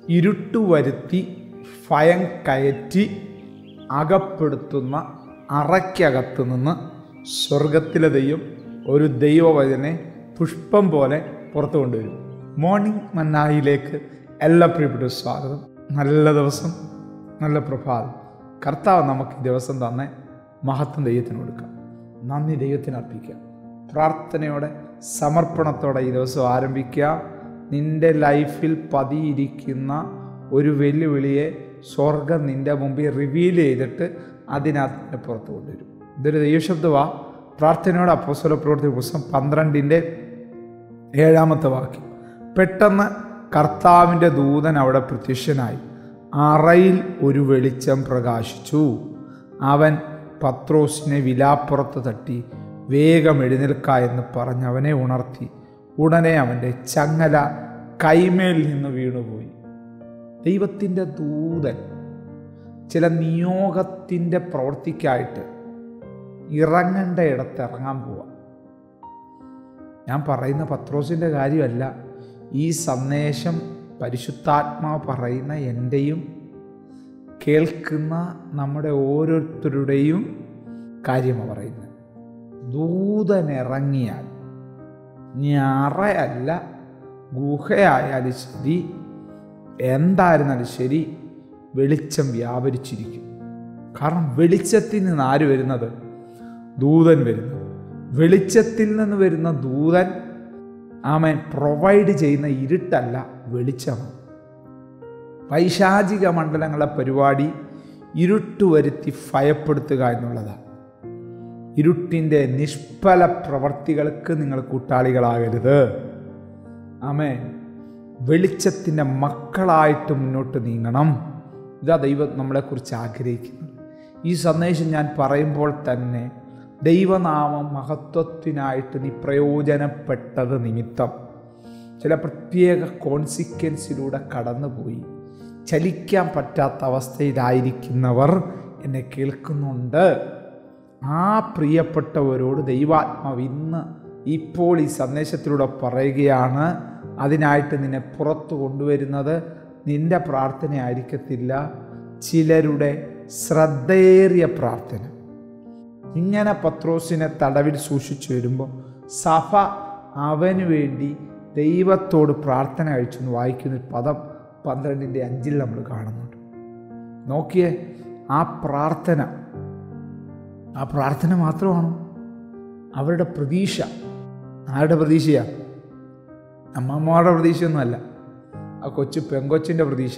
ഇരുട്ടു വരുത്തി ഭയം കയറ്റി അകപ്പെടുത്തുന്ന അറയ്ക്കകത്ത് നിന്ന് സ്വർഗത്തിലെ ദൈവം ഒരു ദൈവവചനെ പുഷ്പം പോലെ പുറത്തു കൊണ്ടുവരും മോർണിംഗ് മന്നായിലേക്ക് എല്ലാ പ്രിയപ്പെട്ട സ്വാഗതം നല്ല ദിവസം നല്ല പ്രഭാതം കർത്താവ് നമുക്ക് ഈ ദിവസം തന്നെ മഹത്വം ദൈവത്തിന് കൊടുക്കാം നന്ദി ദൈവത്തിന് അർപ്പിക്കാം പ്രാർത്ഥനയോടെ സമർപ്പണത്തോടെ ഈ ദിവസം ആരംഭിക്കുക നിന്റെ ലൈഫിൽ പതിയിരിക്കുന്ന ഒരു വെല്ലുവിളിയെ സ്വർഗം നിന്റെ മുമ്പിൽ റിവീൽ ചെയ്തിട്ട് അതിനകത്ത് പുറത്തു കൊണ്ടുവരും ഇതൊരു ദൈവശബ്ദമാ പ്രാർത്ഥനയോടെ അപ്പോസ്വല പ്രവൃത്തി പുസ്തകം പന്ത്രണ്ടിൻ്റെ ഏഴാമത്തെ വാക്യം പെട്ടെന്ന് കർത്താവിൻ്റെ ദൂതൻ അവിടെ പ്രത്യക്ഷനായി അറയിൽ ഒരു വെളിച്ചം പ്രകാശിച്ചു അവൻ പത്രോസിനെ വിലാപ്പുറത്ത് തട്ടി വേഗം എഴുന്നേൽക്ക എന്ന് പറഞ്ഞ് അവനെ ഉണർത്തി ഉടനെ അവൻ്റെ ചങ്ങല കൈമേൽ നിന്ന് വീണുപോയി ദൈവത്തിൻ്റെ ദൂതൻ ചില നിയോഗത്തിൻ്റെ പ്രവൃത്തിക്കായിട്ട് ഇറങ്ങേണ്ട ഇടത്ത് ഇറങ്ങാൻ പോവാം ഞാൻ പറയുന്ന പത്രോസിൻ്റെ കാര്യമല്ല ഈ സന്ദേശം പരിശുദ്ധാത്മാവ് പറയുന്ന എൻ്റെയും കേൾക്കുന്ന നമ്മുടെ ഓരോരുത്തരുടെയും കാര്യമാണ് പറയുന്നത് ദൂതൻ ഇറങ്ങിയാൽ ഞാറയല്ല ഗുഹയായാലും ശരി എന്തായിരുന്നാലും ശരി വെളിച്ചം വ്യാപരിച്ചിരിക്കും കാരണം വെളിച്ചത്തിൽ നിന്ന് ആര് വരുന്നത് ദൂതൻ വരുന്നത് വെളിച്ചത്തിൽ നിന്ന് വരുന്ന ദൂതൻ ആമൻ പ്രൊവൈഡ് ചെയ്യുന്ന ഇരുട്ടല്ല വെളിച്ചമാണ് പൈശാചിക മണ്ഡലങ്ങളെ പരിപാടി ഇരുട്ട് വരുത്തി ഭയപ്പെടുത്തുക എന്നുള്ളതാണ് ഇരുട്ടിൻ്റെ നിഷ്ഫല പ്രവർത്തികൾക്ക് നിങ്ങൾ കൂട്ടാളികളാകരുത് ആമേ വെളിച്ചത്തിൻ്റെ മക്കളായിട്ട് മുന്നോട്ട് നീങ്ങണം ഇതാ ദൈവം നമ്മളെക്കുറിച്ച് ആഗ്രഹിക്കുന്നത് ഈ സന്ദേശം ഞാൻ പറയുമ്പോൾ തന്നെ ദൈവനാമം മഹത്വത്തിനായിട്ട് നീ പ്രയോജനപ്പെട്ടത് നിമിത്തം ചില പ്രത്യേക കോൺസിക്വൻസിലൂടെ കടന്നുപോയി ചലിക്കാൻ പറ്റാത്ത അവസ്ഥയിലായിരിക്കുന്നവർ എന്നെ കേൾക്കുന്നുണ്ട് ആ പ്രിയപ്പെട്ടവരോട് ദൈവാത്മാവ് ഇന്ന് ഇപ്പോൾ ഈ സന്ദേശത്തിലൂടെ പറയുകയാണ് അതിനായിട്ട് നിന്നെ പുറത്തു കൊണ്ടുവരുന്നത് നിന്റെ പ്രാർത്ഥനയായിരിക്കത്തില്ല ചിലരുടെ ശ്രദ്ധേറിയ പ്രാർത്ഥന ഇങ്ങനെ പത്രോസിനെ തടവിൽ സൂക്ഷിച്ചു വരുമ്പോൾ സഭ അവന് വേണ്ടി ദൈവത്തോട് പ്രാർത്ഥന കഴിച്ചെന്ന് വായിക്കുന്ന ഒരു പദം പന്ത്രണ്ടിൻ്റെ അഞ്ചിൽ നമ്മൾ കാണുന്നുണ്ട് നോക്കിയേ ആ പ്രാർത്ഥന ആ പ്രാർത്ഥന മാത്രമാണ് അവരുടെ പ്രതീക്ഷ ആരുടെ പ്രതീക്ഷയാണ് അമ്മമ്മയുടെ പ്രതീക്ഷയൊന്നുമല്ല ആ കൊച്ചു പെങ്കൊച്ചിൻ്റെ പ്രതീക്ഷ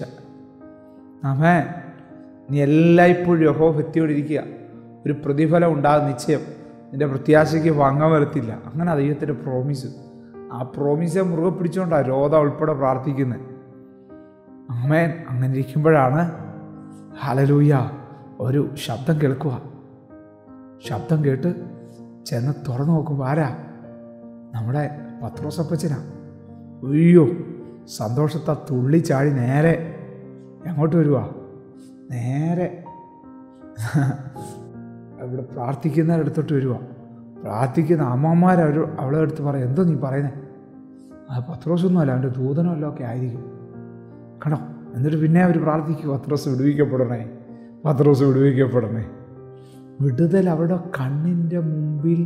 ആമേ നീ എല്ലായ്പ്പോഴും യഹോ ഭക്തിയോടിരിക്കുക ഒരു പ്രതിഫലം ഉണ്ടാകും നിശ്ചയം നിന്റെ പ്രത്യാശയ്ക്ക് ഭംഗം വരത്തില്ല അങ്ങനെ ദൈവത്തിൻ്റെ പ്രോമിസ് ആ പ്രോമിസെ മുറുകെ പിടിച്ചുകൊണ്ടാണ് രോധ ഉൾപ്പെടെ പ്രാർത്ഥിക്കുന്നത് അമ്മേൻ അങ്ങനെ ഇരിക്കുമ്പോഴാണ് ഹലലൂയ ഒരു ശബ്ദം കേൾക്കുക ശബ്ദം കേട്ട് ചെന്ന് തുറന്നു നോക്കുമ്പോൾ ആരാ നമ്മുടെ പത്രോസപ്പച്ചനാ അയ്യോ സന്തോഷത്താ തുള്ളി ചാടി നേരെ എങ്ങോട്ട് വരുവാ നേരെ ഇവിടെ പ്രാർത്ഥിക്കുന്നവരടുത്തോട്ട് വരുവാ പ്രാർത്ഥിക്കുന്ന അമ്മമാർ അവർ അവളെ അടുത്ത് പറയും എന്തോ നീ പറയുന്നത് അത് പത്രോസൊന്നും അല്ല അവൻ്റെ ദൂതനമല്ലോ ഒക്കെ ആയിരിക്കും കണ്ടോ എന്നിട്ട് പിന്നെ അവർ പ്രാർത്ഥിക്കും പത്രോസ് വിടുവിക്കപ്പെടണേ പത്രോസ് വിടുവിക്കപ്പെടണേ വിടുതൽ അവരുടെ കണ്ണിൻ്റെ മുമ്പിൽ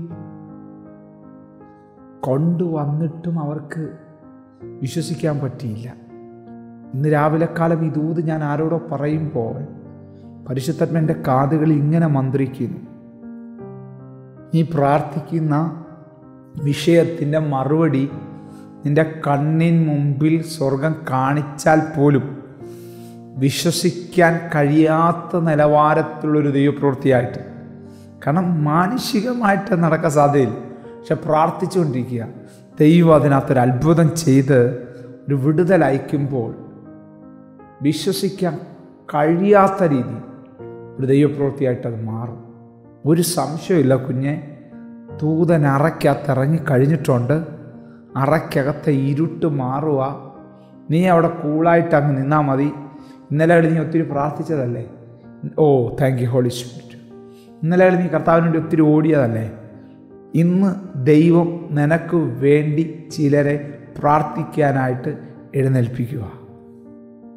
കൊണ്ടുവന്നിട്ടും അവർക്ക് വിശ്വസിക്കാൻ പറ്റിയില്ല ഇന്ന് രാവിലെ കാലം ഈ ദൂത് ഞാൻ ആരോടോ പറയുമ്പോൾ പരിശുദ്ധത്മൻ്റെ കാതുകളിൽ ഇങ്ങനെ മന്ത്രിക്കുന്നു നീ പ്രാർത്ഥിക്കുന്ന വിഷയത്തിൻ്റെ മറുപടി നിന്റെ കണ്ണിൻ മുമ്പിൽ സ്വർഗം കാണിച്ചാൽ പോലും വിശ്വസിക്കാൻ കഴിയാത്ത നിലവാരത്തിലുള്ളൊരു ദൈവപ്രവൃത്തിയായിട്ട് കാരണം മാനുഷികമായിട്ട് നടക്കാൻ സാധ്യതയില്ല പക്ഷെ പ്രാർത്ഥിച്ചുകൊണ്ടിരിക്കുക ദൈവം അതിനകത്തൊരു അത്ഭുതം ചെയ്ത് ഒരു വിടുതൽ അയക്കുമ്പോൾ വിശ്വസിക്കാൻ കഴിയാത്ത രീതി ഒരു ദൈവപ്രവൃത്തിയായിട്ട് അത് മാറും ഒരു സംശയമില്ല കുഞ്ഞെ ദൂതൻ അറയ്ക്കകത്ത് ഇറങ്ങി കഴിഞ്ഞിട്ടുണ്ട് അറയ്ക്കകത്തെ ഇരുട്ട് മാറുക നീ അവിടെ കൂളായിട്ട് അങ്ങ് നിന്നാൽ മതി ഇന്നലെ നീ ഒത്തിരി പ്രാർത്ഥിച്ചതല്ലേ ഓ താങ്ക് യു ഹോളി സ്പിരിറ്റ് ഇന്നലെ നീ കർത്താവിന് വേണ്ടി ഒത്തിരി ഓടിയതല്ലേ ഇന്ന് ദൈവം നിനക്ക് വേണ്ടി ചിലരെ പ്രാർത്ഥിക്കാനായിട്ട് എഴുന്നേൽപ്പിക്കുക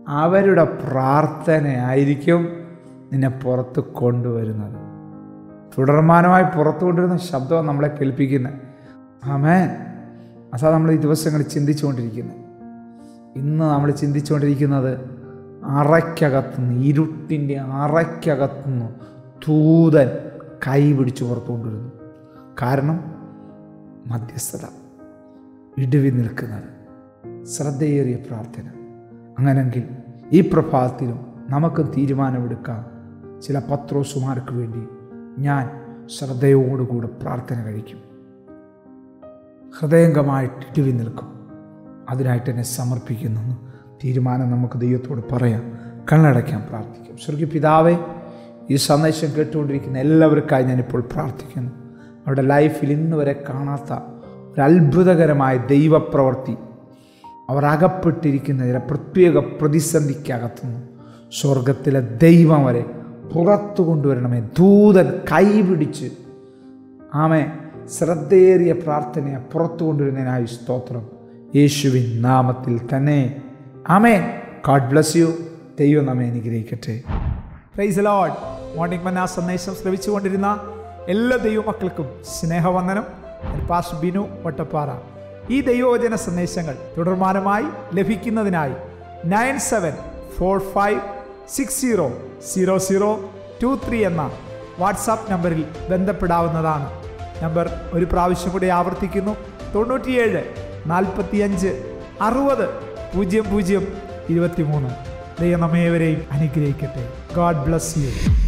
അവരുടെ പ്രാർത്ഥനയായിരിക്കും നിന്നെ പുറത്ത് കൊണ്ടുവരുന്നത് തുടർമാനമായി പുറത്തു കൊണ്ടുവരുന്ന ശബ്ദമാണ് നമ്മളെ കേൾപ്പിക്കുന്നത് ആമേൻ അതാ നമ്മൾ ഈ ദിവസങ്ങളിൽ ചിന്തിച്ചുകൊണ്ടിരിക്കുന്നത് ഇന്ന് നമ്മൾ ചിന്തിച്ചുകൊണ്ടിരിക്കുന്നത് അറയ്ക്കകത്തുനിന്ന് ഇരുട്ടിൻ്റെ അറയ്ക്കകത്തുനിന്ന് തൂതൻ കൈ പിടിച്ച് പുറത്തു കൊണ്ടുവരുന്നു കാരണം മധ്യസ്ഥത ഇടിവി നിൽക്കുന്നത് ശ്രദ്ധയേറിയ പ്രാർത്ഥന അങ്ങനെങ്കിൽ ഈ പ്രഭാതത്തിലും നമുക്ക് തീരുമാനമെടുക്കാം ചില പത്രോസുമാർക്ക് വേണ്ടി ഞാൻ ശ്രദ്ധയോടുകൂടെ പ്രാർത്ഥന കഴിക്കും ഹൃദയംഗമായിട്ട് ഇടിവി നിൽക്കും അതിനായിട്ട് എന്നെ സമർപ്പിക്കുന്നു തീരുമാനം നമുക്ക് ദൈവത്തോട് പറയാം കണ്ണടയ്ക്കാൻ പ്രാർത്ഥിക്കും സ്വർഗീയ പിതാവേ ഈ സന്ദേശം കേട്ടുകൊണ്ടിരിക്കുന്ന എല്ലാവർക്കായി ഞാനിപ്പോൾ പ്രാർത്ഥിക്കുന്നു അവരുടെ ലൈഫിൽ ഇന്ന് വരെ കാണാത്ത ഒരു അത്ഭുതകരമായ ദൈവപ്രവൃത്തി അവർ അകപ്പെട്ടിരിക്കുന്ന ചില പ്രത്യേക പ്രതിസന്ധിക്കകത്തുനിന്ന് സ്വർഗത്തിലെ ദൈവം വരെ പുറത്തു കൊണ്ടുവരണമേ ദൂതൻ കൈപിടിച്ച് ആമേ ശ്രദ്ധയേറിയ പ്രാർത്ഥനയെ പുറത്തു കൊണ്ടുവരുന്നതിനായി സ്തോത്രം യേശുവിൻ നാമത്തിൽ തന്നെ ആമേ ഗാഡ് ബ്ലസ് യു ദൈവം നമ്മെ അനുഗ്രഹിക്കട്ടെ പ്രൈസ് ലോഡ് മോർണിംഗ് മന്ന സന്ദേശം ശ്രമിച്ചുകൊണ്ടിരുന്ന എല്ലാ ദൈവമക്കൾക്കും സ്നേഹവന്ദനം ഞാൻ പാസ് ബിനു വട്ടപ്പാറ ഈ ദൈവവചന സന്ദേശങ്ങൾ തുടർമാനമായി ലഭിക്കുന്നതിനായി nine seven four five six zero zero zero two three എന്ന വാട്സാപ്പ് നമ്പറിൽ ബന്ധപ്പെടാവുന്നതാണ് നമ്പർ ഒരു പ്രാവശ്യം കൂടി ആവർത്തിക്കുന്നു തൊണ്ണൂറ്റിയേഴ് നാൽപ്പത്തിയഞ്ച് അറുപത് പൂജ്യം പൂജ്യം ഇരുപത്തിമൂന്ന് ദൈവം നമ്മേവരെയും അനുഗ്രഹിക്കട്ടെ ഗോഡ് ബ്ലസ് യു